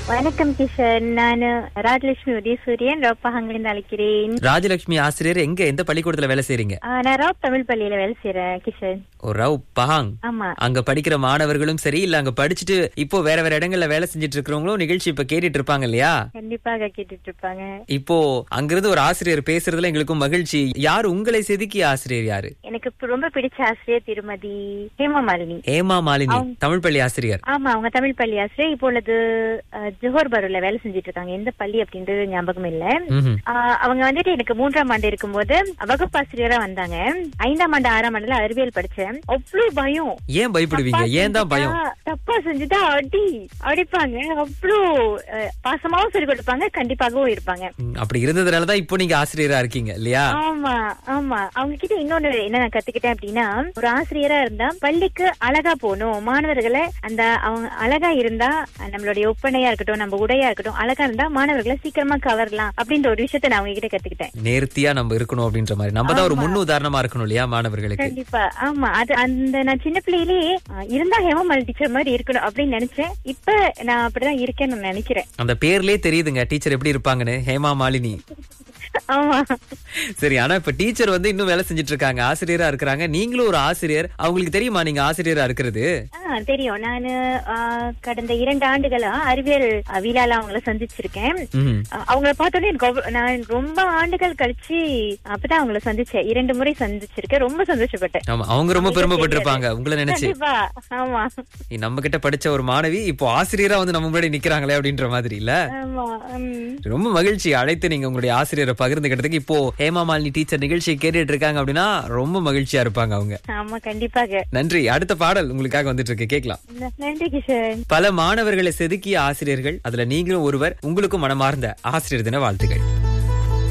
வணக்கம் கிஷன் நான் ராஜலட்சுமி உதயசூரியன் ரோப்பகங்களிலிருந்து அழைக்கிறேன் ராஜலட்சுமி ஆசிரியர் எங்க எந்த பள்ளிக்கூடத்துல வேலை செய்றீங்க ஆ, நான் ராப் தமிழ் பள்ளியில வேலை செய்யறேன் கிஷன் ஓ ரவ் பஹாங் ஆமா அங்க படிக்கிற மாணவர்களும் சரி இல்ல அங்க படிச்சுட்டு இப்போ வேற வேற இடங்கள்ல வேலை செஞ்சுட்டு இருக்கிறவங்களும் நிகழ்ச்சி இப்ப கேட்டுட்டு இருப்பாங்க இல்லையா கண்டிப்பாக கேட்டுட்டு இருப்பாங்க இப்போ அங்கிருந்து ஒரு ஆசிரியர் பேசுறதுல எங்களுக்கும் மகிழ்ச்சி யார் உங்களை செதுக்கிய ஆசிரியர் யாரு எனக்கு இப்ப ரொம்ப பிடிச்ச ஆசிரியர் திருமதி ஹேமமாலினி ஏமா மாலினி தமிழ் பள்ளி ஆசிரியர் ஆமா அவங்க தமிழ் பள்ளி ஆசிரியர் இப்போ உள்ளது அஹ், ஜோஹர் பருல வேலை செஞ்சுட்டு இருக்காங்க எந்த பள்ளி அப்படின்றது ஞாபகம் இல்ல ம்ஹும். ஆஹ் அவங்க வந்துட்டு எனக்கு மூன்றாம் ஆண்டு இருக்கும்போது வகுப்பாசிரியரா வந்தாங்க ஐந்தாம் ஆண்டு ஆறாம் ஆண்டுல அறிவியல் படிச்சேன் அவ்வளவு பயம் ஏன் பயப்படுவீங்க தப்பா ஏன் தான் பயம் செஞ்சுட்டா- தப்பா செஞ்சுட்டா அடி அடிப்பாங்க அவ்வளோ அஹ், பாசமாவும் சொல்லி கொடுப்பாங்க கண்டிப்பாகவும் இருப்பாங்க ம், அப்படி இருந்ததுனாலதான் இப்போ நீங்க ஆசிரியரா இருக்கீங்க இல்லையா ஆமா ஆமா அவங்க கிட்ட இன்னொன்னு என்ன நான் கத்துக்கிட்டேன் அப்படின்னா ஒரு ஆசிரியரா இருந்தா பள்ளிக்கு அழகா போகணும் மாணவர்களை அந்த அவங்க அழகா இருந்தா நம்மளுடைய ஒப்பனையா இருக்கட்டும் நம்ம உடையா இருக்கட்டும் அழகா இருந்தா மாணவர்களை சீக்கிரமா கவரலாம் அப்படின்ற ஒரு விஷயத்த நான் அவங்க கிட்ட கத்துக்கிட்டேன் நேர்த்தியா நம்ம இருக்கணும் அப்படின்ற மாதிரி நம்ம தான் ஒரு முன் உதாரணமா இருக்கணும் இல்லையா மாணவர்களுக்கு கண்டிப்பா ஆமா அது அந்த நான் சின்ன பிள்ளையிலேயே அஹ், இருந்தா ஹேமமால் டீச்சர் மாதிரி இருக்கணும் அப்படின்னு நினைச்சேன் இப்ப நான் அப்படிதான் இருக்கேன்னு நான் நினைக்கிறேன் அந்த பேர்லயே தெரியுதுங்க டீச்சர் எப்படி இருப்பாங்கன்னு ஹேமா மாலினி ஆமா சரி ஆனா இப்ப டீச்சர் வந்து இன்னும் வேலை செஞ்சுட்டு இருக்காங்க ஆசிரியரா இருக்கிறாங்க நீங்களும் ஒரு ஆசிரியர் அவங்களுக்கு தெரியுமா நீங்க ஆசிரியரா இருக்கிறது ஆ, தெரியும் நானு ஆ, கடந்த இரண்டு ஆண்டுகளா அறிவியல் அ, விழால அவங்கள சந்திச்சிருக்கேன் ம். அ, அவங்கள பார்த்தோன்னே எனக்கு அவ்வ- நான் ரொம்ப ஆண்டுகள் கழிச்சு அப்பதான் அவங்கள சந்திச்சேன் இரண்டு முறை சந்திச்சிருக்கேன் ரொம்ப சந்தோஷப்பட்டேன் ஆமா அவங்க ரொம்ப பெருமைப்பட்டிருப்பாங்க உங்களை நினைச்சு கண்டிப்பா ஆமா நீ நம்ம கிட்ட படிச்ச ஒரு மாணவி இப்போ ஆசிரியரா வந்து நம்ம முன்னாடி நிக்கிறாங்களே அப்படின்ற மாதிரி இல்ல ஆமா ம். ரொம்ப மகிழ்ச்சி அழைத்து நீங்க உங்களுடைய ஆசிரியரை பகிர்ந்துக்கிட்டதுக்கு இப்போ ஹேமா மாலினி டீச்சர் நிகழ்ச்சியை கேட்டுட்டு இருக்காங்க அப்படின்னா ரொம்ப மகிழ்ச்சியா இருப்பாங்க அவங்க ஆமா கண்டிப்பாக நன்றி அடுத்த பாடல் உங்களுக்காக வந்துட்டு இருக்கு கேட்கலாம் நன்றி கிஷன் பல மாணவர்களை செதுக்கிய ஆசிரியர்கள் அதுல நீங்களும் ஒருவர் உங்களுக்கும் மனமார்ந்த ஆசிரியர் தின வாழ்த்துக்கள்